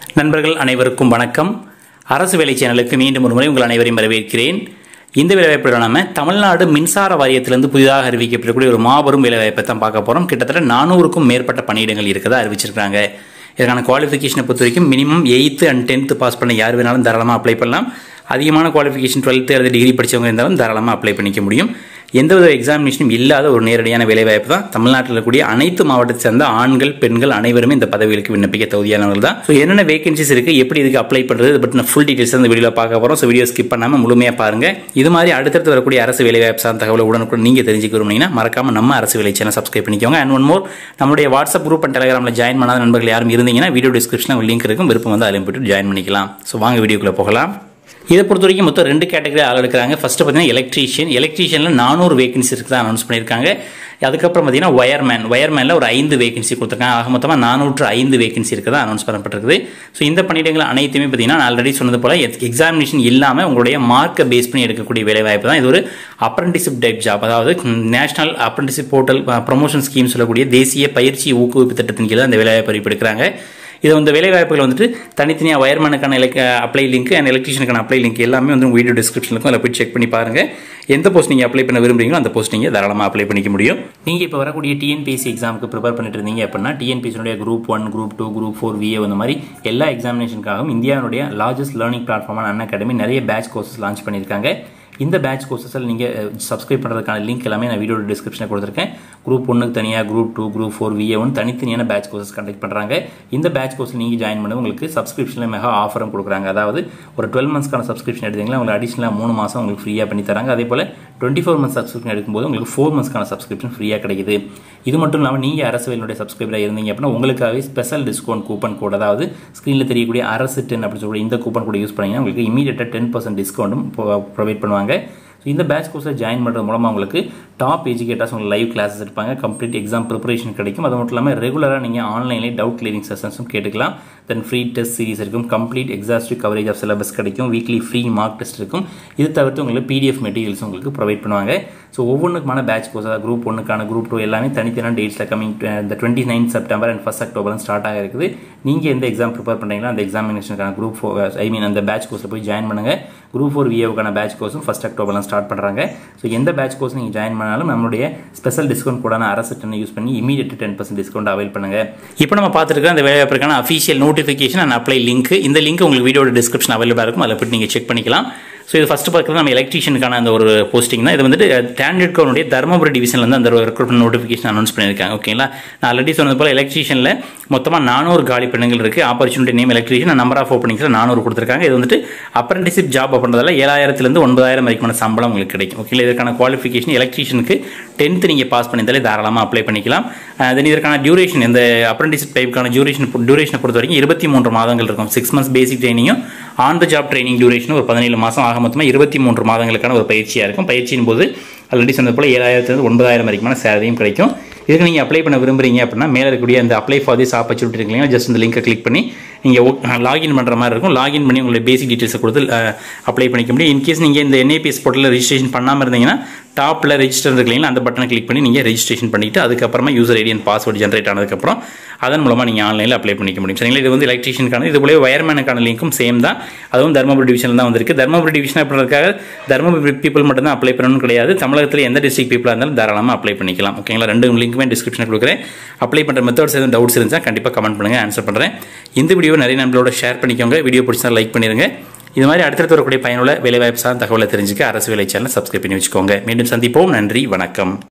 நண்பர்கள் அனைவருக்கும் வணக்கம் அரசு வேலை சேனலுக்கு மீண்டும் ஒரு முறை உங்கள் அனைவரையும் வரவேற்கிறேன் இந்த வேலைவாய்ப்பில் நாம தமிழ்நாடு மின்சார வாரியத்திலிருந்து புதிதாக அறிவிக்கப்படக்கூடிய ஒரு மாபெரும் வேலைவாய்ப்பை தான் பார்க்க போகிறோம் கிட்டத்தட்ட நானூறுக்கும் மேற்பட்ட பணியிடங்கள் இருக்கதா அறிவிச்சிருக்காங்க இதற்கான குவாலிஃபிகேஷனை பொறுத்த வரைக்கும் minimum eighth and tenth pass பண்ண யார் வேணாலும் தாராளமாக அப்ளை பண்ணலாம் அதிகமான குவாலிஃபிகேஷன் டுவெல்த்து அல்லது டிகிரி படித்தவங்க இருந்தாலும் தாராளமாக அப்ளை பண்ணிக்க முடியும் எந்தவித எக்ஸாமினேஷனும் இல்லாத ஒரு நேரடியான வேலைவாய்ப்பு தான் தமிழ்நாட்டில் இருக்கக்கூடிய அனைத்து மாவட்டத்தை சேர்ந்த ஆண்கள் பெண்கள் அனைவருமே இந்த பதவிகளுக்கு விண்ணப்பிக்க தகுதியானவர்கள் தான் ஸோ என்னென்ன வேகன்சிஸ் இருக்குது எப்படி இதுக்கு அப்ளை பண்ணுறது இதை பற்றின ஃபுல் டீட்டெயில்ஸ் இந்த வீடியோவில் பார்க்க போகிறோம் ஸோ வீடியோ ஸ்கிப் பண்ணாமல் முழுமையாக பாருங்கள் இது மாதிரி அடுத்தடுத்து வரக்கூடிய அரசு வேலைவாய்ப்பு சார்ந்த தகவலை உடனுக்குடன் நீங்கள் தெரிஞ்சுக்க விரும்புனீங்கன்னா மறக்காம நம்ம அரசு வேலை சேனல் சப்ஸ்கிரைப் பண்ணிக்கோங்க அண்ட் ஒன் மோர் நம்முடைய வாட்ஸ்அப் குரூப் அண்ட் டெலிகிராமில் ஜாயின் பண்ணாத நண்பர்கள் யாரும் இருந்தீங்கன்னா வீடியோ டிஸ்கிரிப்ஷனில் லிங்க் இருக்கும் விருப்பம் வந்து அதில் போய்ட்டு ஜாயின் பண்ணிக்கலாம் ஸோ வாங்க வீடியோக்குள்ளே போகலாம் இதை பொறுத்த வரைக்கும் மொத்தம் ரெண்டு கேட்டகரி ஆள் எடுக்கிறாங்க ஃபர்ஸ்ட் பார்த்தீங்கன்னா எலக்ட்ரீஷியன் எலக்ட்ரீஷியனில் நானூறு வேகன்சி இருக்குது அனௌன்ஸ் பண்ணியிருக்காங்க அதுக்கப்புறம் பார்த்தீங்கன்னா ஒயர்மேன் ஒயர்மேனில் ஒரு ஐந்து வேகன்சி கொடுத்துருக்காங்க ஆக மொத்தமாக நானூற்று ஐந்து வேகன்சி இருக்கிறதா அனௌன்ஸ் பண்ணப்பட்டிருக்குது ஸோ இந்த பணியிடங்கள் அனைத்துமே பார்த்தீங்கன்னா நான் ஆல்ரெடி சொன்னது போல் எக்ஸாமினேஷன் இல்லாமல் உங்களுடைய மார்க்கை பேஸ் பண்ணி எடுக்கக்கூடிய வேலைவாய்ப்பு தான் இது ஒரு அப்ரண்டிஸ்ஷிப் டைப் ஜாப் அதாவது national apprenticeship portal promotion scheme சொல்லக்கூடிய தேசிய பயிற்சி ஊக்குவிப்பு திட்டத்தின் கீழ் அந்த வேலைவாய்ப்பு அறிவிப்பு எடுக்கிறாங்க இது இந்த வேலைவாய்ப்புகள் வந்துட்டு தனித்தனியாக வயர்மேனுக்கான எலக் அப்ளை லிங்க் அண்ட் எலக்ட்ரிஷியனுக்கான அப்ளை லிங்க் எல்லாமே வந்து வீடியோ டிஸ்கிரிப்ஷன் இருக்கும் அதில் போய் செக் பண்ணி பாருங்கள் எந்த போஸ்ட் நீங்கள் அப்ளை பண்ண விரும்புறீங்களோ அந்த போஸ்ட் நீங்கள் தாராளமாக அப்ளை பண்ணிக்க முடியும் நீங்கள் இப்போ வரக்கூடிய டிஎன்பிஎஸ்சி எக்ஸாமுக்கு ப்ரிப்பேர் பண்ணிட்டு இருந்தீங்க அப்படின்னா டிஎன்பிஎஸ்சியுடைய group one group two group four VA அந்த மாதிரி எல்லா எக்ஸாமினேஷனுக்காகவும் இந்தியாவுடைய லார்ஜஸ்ட் லேர்னிங் பிளாட்ஃபார்மான அன் அகாடமி நிறைய பேட்ச் கோர்சஸ் லான்ச் பண்ணியிருக்காங்க இந்த பேட்ச் கோர்சஸில் நீங்கள் சப்ஸ்கிரைப் பண்ணுறதுக்கான லிங்க் எல்லாமே நான் வீடியோட டிஸ்கிரிப்ஷனில் கொடுத்துருக்கேன் குரூப் ஒன்றுக்கு தனியாக group two group four VA one தனித்தனியான பேட்ச் கோர்சஸ் கண்டக்ட் பண்ணுறாங்க இந்த பேட்ச் கோர்ஸில் நீங்கள் ஜாயின் பண்ண உங்களுக்கு சப்ஸ்கிரிப்ஷனில் மெகா ஆஃபரும் கொடுக்குறாங்க அதாவது ஒரு டுவெல் மந்த்ஸ்க்கான சப்ஸ்கிரிப்ஷன் எடுத்தீங்களா உங்களுக்கு அடிஷனலாக மூணு மாதம் உங்களுக்கு ஃப்ரீயாக பண்ணி தராங்க அதே போல் டுவெண்ட்டி ஃபோர் மந்த்ஸ் சப்ஸ்கிரிப்ஷன் எடுக்கும்போது உங்களுக்கு ஃபோர் மந்த்ஸ்க்கான சப்ஸ்கிரிப்ஷன் ஃப்ரீயாக கிடைக்குது இது மட்டும் இல்லாமல் நீங்கள் அரசு வேலையுடைய சப்ஸ்கிரைபராக இருந்தீங்க அப்படின்னா உங்களுக்காகவே ஸ்பெஷல் டிஸ்கவுண்ட் கூப்பன் கோட் அதாவது ஸ்க்ரீனில் தெரியக்கூடிய அரசு டென் அப்படின்னு சொல்லக்கூடிய இந்த கூப்பன் கூட யூஸ் பண்ணிங்கன்னா உங்களுக்கு இமீடியட்டாக டென் பர்சன்ட் டிஸ்கவுண்ட்டும் ப்ரொவைட் பண்ணுவாங்க ஸோ இந்த பேட்ச் கோர்ஸில் ஜாயின் பண்ணுறது மூலமாக உங்களுக்கு டாப் எஜுகேட்டர்ஸ் உங்களுக்கு லைவ் கிளாஸஸ் இருப்பாங்க கம்ப்ளீட் எக்ஸாம் ப்ரிப்பரேஷன் கிடைக்கும் அது மட்டும் இல்லாமல் ரெகுலராக நீங்கள் ஆன்லைன்லேயே டவுட் கிளியரிங் செஷன்ஸும் கேட்டுக்கலாம் தென் ஃப்ரீ டெஸ்ட் சீரிஸ் இருக்கும் complete exhaustive coverage of syllabus கிடைக்கும் வீக்லி ஃப்ரீ மார்க் டெஸ்ட் இருக்கும் இது தவிர்த்து உங்களுக்கு பிடிஎஃப் மெட்டீரியல்ஸ் உங்களுக்கு ப்ரொவைட் பண்ணுவாங்க ஸோ ஒவ்வொன்றுக்குமான பேட்ச் கோர்ஸ் அதாவது குரூப் ஒன்றுக்கான குரூப் டூ எல்லாமே தனித்தனியான டேட்ஸில் கமிங் இந்த twenty nine September and first October start ஆக இருக்குது நீங்கள் எந்த எக்ஸாம் ப்ரிப்பேர் பண்ணுறீங்களோ அந்த எக்ஸாமினேஷனுக்கான குரூப் ஃபோர் ஐ மீன் அந்த பேட்ச் கோர்ஸில் போய் ஜாயின் பண்ணுங்கள் குரூப் ஃபோர் விஏவுக்கான பேட்ச் கோர்ஸும் ஃபஸ்ட் அக்டோபர்லாம் ஸ்டார்ட் பண்ணுறாங்க ஸோ எந்த பேட்ச் கோர்ஸ் நீங்கள் ஜாயின் பண்ணாலும் நம்மளுடைய ஸ்பெஷல் டிஸ்கவுண்ட் கூடான அரசு டென் யூஸ் பண்ணி immediate ten percent discount avail பண்ணுங்கள் இப்போ நம்ம பார்த்துருக்க அந்த வேலைவாய்ப்புக்கான official notification and apply link இந்த லிங்க் உங்களுக்கு வீடியோட டிஸ்கிரிப்ஷன் அவைலபிளாக இருக்கும் அதில் போய்ட்டு நீங்கள் செக் பண்ணிக்கலாம் ஸோ இது ஃபஸ்ட்டு பார்க்குறது நம்ம எலக்ட்ரிஷியனுக்கான அந்த ஒரு போஸ்டிங் தான் இது வந்துட்டு ஸ்டாண்டர்ட் கவனுடைய தருமபுரி டிவிஷன்லேருந்து அந்த ரெக்ரூட்மெண்ட் நோட்டிஃபிகேஷன் அனௌன்ஸ் பண்ணியிருக்காங்க ஓகேங்களா நான் ஆல்ரெடி சொன்னது போல் எலக்ட்ரிஷியனில் மொத்தமாக நானூறு காலி பெண்கள் இருக்குது opportunity name electrician number of ஓப்பனிங்ஸில் நானூறு கொடுத்துருக்காங்க இது வந்துட்டு அப்ரண்டிஷிப் ஜாப் அப்படின்றதால ஏழாயிரத்துலேருந்து ஒன்பதாயிரம் வரைக்குமான சம்பளம் உங்களுக்கு கிடைக்கும் ஓகேங்களா இதற்கான குவாலிஃபிகேஷன் எலக்ட்ரிஷியனுக்கு டென்த்து நீங்கள் பாஸ் பண்ணியிருந்தாலே தாராளமாக அப்ளை பண்ணிக்கலாம் தென் இதற்கான டியூரேஷன் இந்த அப்ரண்டிஷிப் டைப்புக்கான டியூரேஷன் டியூரேஷனை பொறுத்த வரைக்கும் இருபத்தி மூன்று மாதங்கள் இருக்கும் சிக்ஸ் மந்த்ஸ் பேசிக் ட்ரைனிங்கும் on the job training duration ஒரு பதினேழு மாதம் ஆக மொத்தமாக இருபத்தி மூன்று மாதங்களுக்கான ஒரு பயிற்சியாக இருக்கும் பயிற்சியின் போது ஆல்ரெடி சொன்னது போல் ஏழாயிரத்துலேருந்து ஒன்பதாயிரம் வரைக்குமான சேலரியும் கிடைக்கும் இதுக்கு நீங்கள் அப்ளை பண்ண விரும்புறீங்க அப்படின்னா மேலே இருக்கக்கூடிய அந்த அப்ளை ஃபார் திஸ் ஆப்பர்ச்சுனிட்டி இருக்கீங்களா ஜஸ்ட் இந்த லிங்கை கிளிக் பண்ணி நீங்கள் லாகின் பண்ணுற மாதிரி இருக்கும் லாகின் பண்ணி உங்களுடைய பேசிக் டீட்டெயில்ஸை கொடுத்து அப்ளை பண்ணிக்க முடியும் இன்கேஸ் நீங்கள் இந்த என்ஏபிஎஸ் போர்ட்டலில் ரெஜிஸ்ட்ரேஷன் பண்ணாமல் இருந்தீங்கன்னா டாப்பில் ரெஜிஸ்டர் இருக்கீங்களா அந்த பட்டனை கிளிக் பண்ணி நீங்கள் ரெஜிஸ்ட்ரேஷன் பண்ணிவிட்டு அதுக்கப்புறமா user ID and password generate ஆனதுக்கப்புறம் அதன் மூலமாக நீங்கள் ஆன்லைனில் அப்ளை பண்ணிக்க முடியும் சரிங்களா இது வந்து எலக்ட்ரிஷியனுக்கான இது போல வயர்மேனுக்கான லிங்க்கும் சேம் தான் அதுவும் தருமபுரி டிவிஷனில் தான் வந்திருக்கு தருமபுரி டிவிஷன் அப்படின்றதுக்காக தருமபுரி பீப்புள் மட்டும் தான் அப்ளை பண்ணணும் கிடையாது தமிழகத்தில் எந்த டிஸ்ட்ரிக் பீப்புளாக இருந்தாலும் தாராளமாக அப்ளை பண்ணிக்கலாம் ஓகேங்களா ரெண்டு லிங்க்குமே டிஸ்கிரிப்ஷனில் கொடுக்குறேன் அப்ளை பண்ணுற மெத்தட்ஸ் எதுவும் டவுட்ஸ் இருந்தால் கண்டிப்பாக கமெண்ட் பண்ணுங்கள் ஆன்சர் பண்ணுறேன் இந்த வீடியோ நிறைய நண்பர்களோட ஷேர் பண்ணிக்கோங்க வீடியோ பிடிச்சா லைக் பண்ணிடுங்க இது மாதிரி அடுத்தடுத்து வரக்கூடிய பயனுள்ள வேலைவாய்ப்பு சார்ந்த தகவலை தெரிஞ்சுக்க அரசு வேலை சேனல் சப்ஸ்கிரைப் பண்ணி வச்சுக்கோங்க மீண்டும் சந்திப்போம் நன்றி வணக்கம்